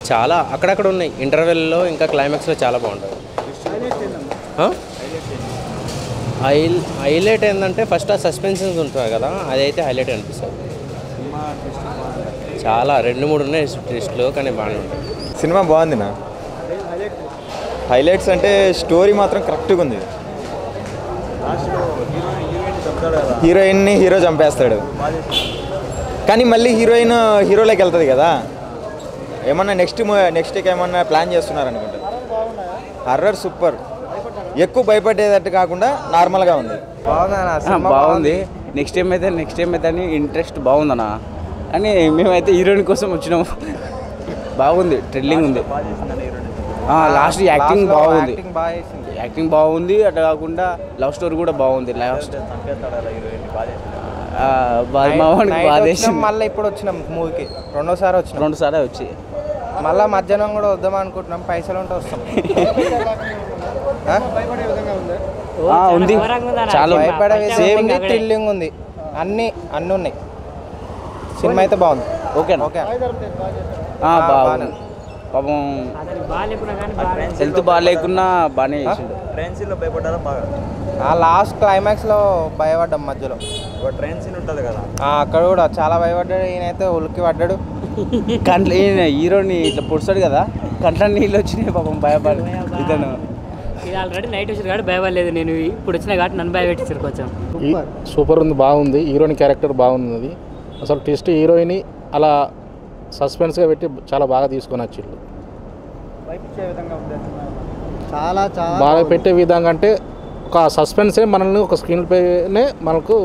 చాలా అక్కడక్కడ ఉన్నాయి ఇంటర్వెల్లో ఇంకా క్లైమాక్స్లో చాలా బాగుంటుంది ఆ? హైల్ హైలైట్ ఏంటంటే ఫస్ట్ ఆ సస్పెన్షన్స్ ఉంటుంది కదా అదైతే హైలైట్ అనిపిస్తుంది చాలా రెండు మూడు ఉన్నాయి ట్విస్ట్లు కానీ బాగానే ఉంటాయి సినిమా బాగుంది నా హైలైట్స్ అంటే స్టోరీ మాత్రం కరెక్ట్గా ఉంది హీరోయిన్ని హీరో చంపేస్తాడు కానీ మళ్ళీ హీరోయిన్ హీరోలోకి వెళ్తుంది కదా ఏమన్నా నెక్స్ట్ నెక్స్ట్కి ఏమన్నా ప్లాన్ చేస్తున్నారు అనుకుంటా హర్రర్ సూపర్ ఎక్కువ భయపడేటట్టు కాకుండా నార్మల్గా ఉంది ఆ, బాగుంది నెక్స్ట్ టైం అయితే నెక్స్ట్ టైం అయితే అని ఇంట్రెస్ట్ బాగుందన్న కానీ మేమైతే హీరోయిన్ కోసం వచ్చినాము బాగుంది థ్రిల్లింగ్ ఉంది లాస్ట్ యాక్టింగ్ బాగుంది యాక్టింగ్ బాగుంది అట్లా కాకుండా లవ్ స్టోరీ కూడా బాగుంది లాస్ట్ మా వాడికి బాధ వేసింది. మళ్ళీ ఇప్పుడు వచ్చినాం మూవీకి రెండోసారి వచ్చినాం రెండు సార్లు వచ్చి మళ్ళీ మధ్యాహ్నం కూడా వద్దాం అనుకుంటున్నాం పైసలు ఉంటే వస్తాం ఆ? ఆ, ఉంది చాలా భయపడే సేమ్ ఉంది థ్రిల్లింగ్ ఉంది అన్ని అన్ని ఉన్నాయి సినిమా అయితే బాగుంది ఓకే ఓకే ఆ, బాగుంది పాపం హెల్త్ బాగాలేకున్నా బాగానే చేసిండు ట్రైన్ సీన్లో భయపడ్డారా బాగా ఆ లాస్ట్ క్లైమాక్స్ లో భయపడ్డాం మధ్యలో ట్రైన్ సీన్ ఉంటుంది కదా ఆ, అక్కడ కూడా చాలా భయపడ్డాడు ఈయనైతే ఉలికి పడ్డాడు కంట్లో ఈయన హీరోని ఇట్లా పొడుస్తాడు కదా కంట్లో నీళ్ళు వచ్చినాయి పాపం భయపడి ఇతను ఇది ఆల్రెడీ నైట్ వచ్చారు కాబట్టి భయపడలేదు నేను ఇప్పుడు వచ్చిన కాబట్టి నన్ను భయపెట్టించారు కొంచెం ఈ- సూపర్ ఉంది బాగుంది హీరోయిన్ క్యారెక్టర్ బాగుంది అసలు ట్విస్ట్ హీరోయిన్ అలా సస్పెన్స్గా పెట్టి చాలా బాగా తీసుకొని వచ్చిండు చాలా చాలా బాగా పెట్టే విధంగా అంటే ఒక సస్పెన్సే మనల్ని ఒక స్క్రీన్ పైనే మనకు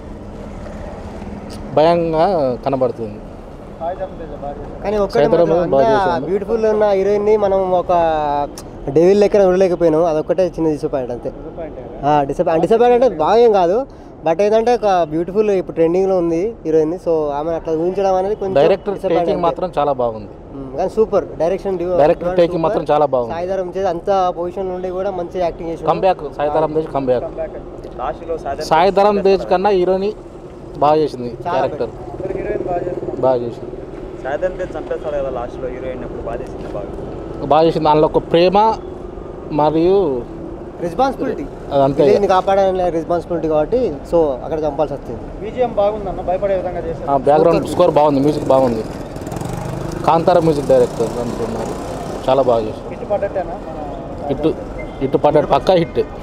భయంగా కనబడుతుంది కానీ ఒక్కటి సైతారాం మాత్రం బాగా అన్న చేశాడు. బ్యూటిఫుల్ ఉన్న హీరోయిన్ ని మనం ఒక డెవిల్ లెక్కన ఉండలేకపోయినాం అదొక్కటే చిన్న డిసప్పాయింట్ అంతే డిసప్పాయింట్ డిసప్పాయింట్ అంటే బాగా ఏం కాదు బట్ ఏంటంటే ఒక బ్యూటిఫుల్ ఇప్పుడు ట్రెండింగ్ లో ఉంది హీరోయిన్ సో ఆమె అట్లా ఊహించడం అనేది కొంచెం డైరెక్టర్ disappoint టేకింగ్ అంతే. మాత్రం చాలా బాగుంది ఉమ్, కానీ సూపర్ డైరెక్షన్ Director taking మాత్రం చాలా బాగుంది. సాయిధరం చేసి అంత పొజిషన్ నుండి కూడా మంచి యాక్టింగ్ చేసి కంబ్యాక్ సాయిధరం తేజ్ కంబ్యాక్ లాస్ట్లో సాయిధరం తేజ్ కన్నా హీరోని బాగా చేసింది క్యారెక్టర్ బాగా చేసింది సాయంత్రం పేరు చంపేస్తాడు కదా లాస్ట్లో హీరోయిన్ అప్పుడు బాగా చేసింది బాగా బాగా చేసింది దానిలో ఒక ప్రేమ మరియు రెస్పాన్సిబిలిటీ అదంతే విలేజ్ని కాపాడాలనే రెస్పాన్సిబిలిటీ కాబట్టి సో అక్కడ చంపాల్సి వచ్చింది బ్యాక్గ్రౌండ్ స్కోర్ బాగుంది మ్యూజిక్ బాగుంది కాంతార మ్యూజిక్ డైరెక్టర్ అనుకున్నారు చాలా బాగా చేశారు ఇటు ఇటు పడ్డాడు పక్కా హిట్